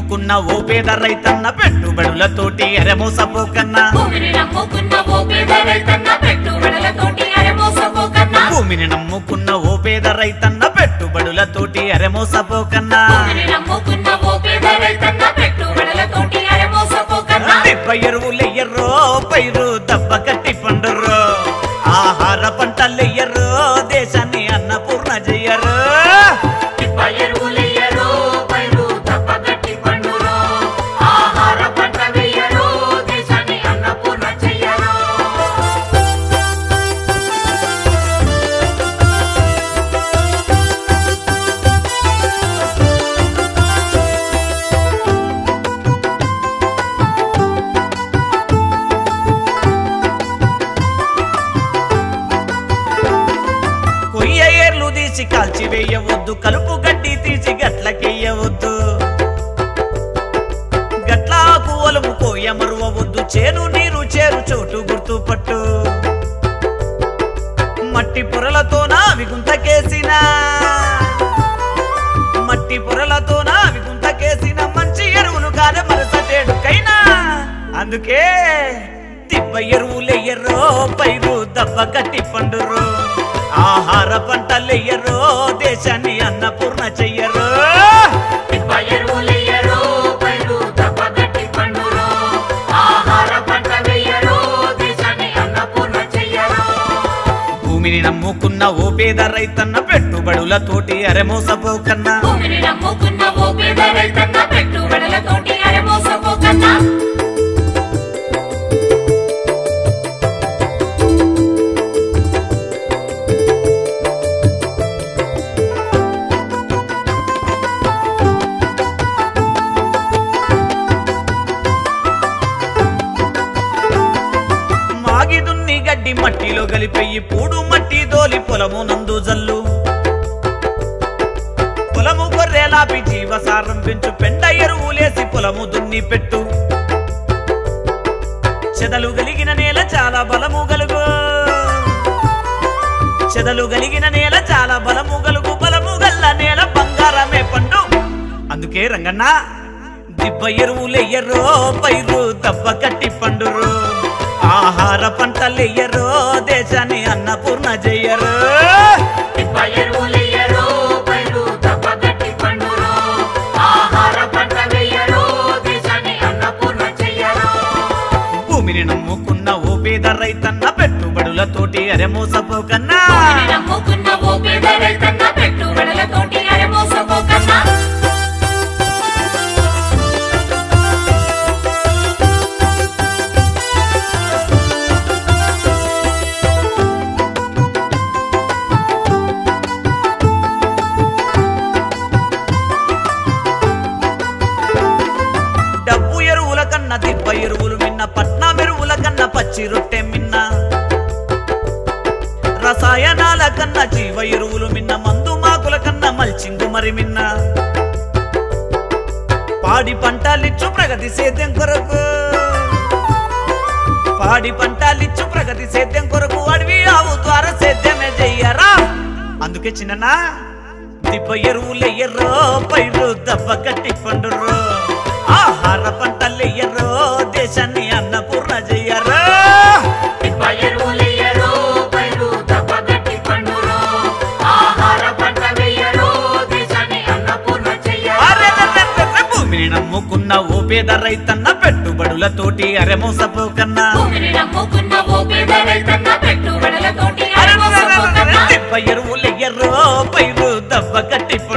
నమ్ముకున్న ఓ పేద రైతన్న పెట్టుబడులతోటి అరెమోసపోకన్నా భూమిని నమ్ముకున్న ఓ పేద రైతన్న పెట్టుబడులతోటి అరమోసపోకన్నా భూమిని నమ్ముకున్న ఓ పేద రైతన్న పెట్టుబడులతోటి అరెమోసపోకన్నా భూమిని నమ్ముకున్న ఓ పేద రైతన్న పెట్టుబడులతోటి అరమోసపోకన్నా దెబ్బ ఎరువులెయ్యర్రో పైరు దెబ్బ కట్టి పండుర్రో ఆహార పంటలెయ్యర్రో దేశాన్ని అన్నపూర్ణ చెయ్యరు తిప్ప ఎరువులెయ్యరు పైరు తప్ప గట్టి పండురు ఆహార పంట వెయ్యరు దేశాన్ని అన్నపూర్ణ చెయ్యరు కొయ్య ఏర్లు తీసి కాల్చి వేయవద్దు కలుపు గడ్డి తీసి గట్లకెయ్యవద్దు గట్లాకు ఒలుము కోయ మరువవద్దు చేను నీరు చేరు చోటు గుర్తుపట్టు మట్టి పొరలతోన విగుంతకేసిన మట్టి పొరలతోన విగుంతకేసిన మంచి ఎరువులు కాదు మరుసటేడుకైనా అందుకే దిబ్బ ఎరువులెయ్యరో పైరు దెబ్బ కట్టి పండురు ఆహార పంటలెయ్యరో దేశాన్ని అన్నపూర్ణ చెయ్యరు తిప్ప ఎరువులెయ్యరు పైరు తప్ప గట్టి పండురు ఆహార పంట వెయ్యరు దేశాన్ని అన్నపూర్ణ చెయ్యరు భూమిని నమ్ముకున్న ఓ పేద రైతన్న పెట్టుబడులతోటి అరెమోసపోకన్నా భూమిని నమ్ముకున్న ఓ పేద రైతన్న పెట్టుబడులతోటి అరమోసపోకన్నా మాగిదున్ని గడ్డి మట్టిలో కలిపెయ్యి పూడు మట్టి దోలి పొలము నందు జల్లు పొలము గొర్రెలాపి జీవసారం పెంచు పెండ ఎరువులేసి పొలము దున్ని పెట్టు చెదలు గలిగిన నేల చాలా బలము గలుగు చెదలు గలిగిన నేల చాలా బలము గలుగు బలము గల్ల నేల బంగారమే పండు అందుకే రంగన్న దిబ్బ ఎరువులెయ్యరో పైరు దెబ్బ కట్టి పండురు ఆహార పంటలెయ్యరో దేశాన్ని అన్నపూర్ణ చెయ్యరు తిప్ప ఎరువులెయ్యరు పైరు తప్ప గట్టి పండురు ఆహార పంట వెయ్యరు దేశాన్ని అన్నపూర్ణ చెయ్యరు భూమిని నమ్ముకున్న ఓ పేద రైతన్న పెట్టుబడులతోటి అరెమోసపోకన్నా భూమిని నమ్ముకున్న ఓ పేద రైతన్న పెట్టుబడులతోటి అరమోసపోకన్నా డబ్బు ఎరువుల కన్నా దిబ్బ ఎరువులు మిన్న పట్నం ఎరువుల కన్నా పచ్చి రొట్టె మిన్న రసాయనాల కన్నా జీవ ఎరువులు మిన్న మందు మాకుల కన్నా మల్చింగు మరి మిన్న పాడి పంటలిచ్చు ప్రగతి సేద్యం కొరకు పాడి పంటలిచ్చు ప్రగతి సేద్యం కొరకు అడవి ఆవు ద్వారా సేద్యమే చెయ్యరా అందుకే చిన్ననా దిబ్బ ఎరువులెయ్యరో పైరు దెబ్బ కట్టి పండుర్రో ఆహార పంటలెయ్యరో దేశాన్ని అన్నపూర్ణ చెయ్యరు తిప్ప ఎరువులెయ్యరు పైరు తప్ప గట్టి పండురు ఆహార పంట వెయ్యరు దేశాన్ని అన్నపూర్ణ చెయ్యరు అరెరెరెరెరె, భూమిని నమ్ముకున్న ఓ పేద రైతన్న పెట్టుబడులతోటి అరెమోసపోకన్నా భూమిని నమ్ముకున్న ఓ పేద రైతన్న పెట్టుబడులతోటి అరెరెరెరెరె, అరమోసపోకన్నా దిబ్బ ఎరువులెయ్యరో పైరు దెబ్బ కట్టి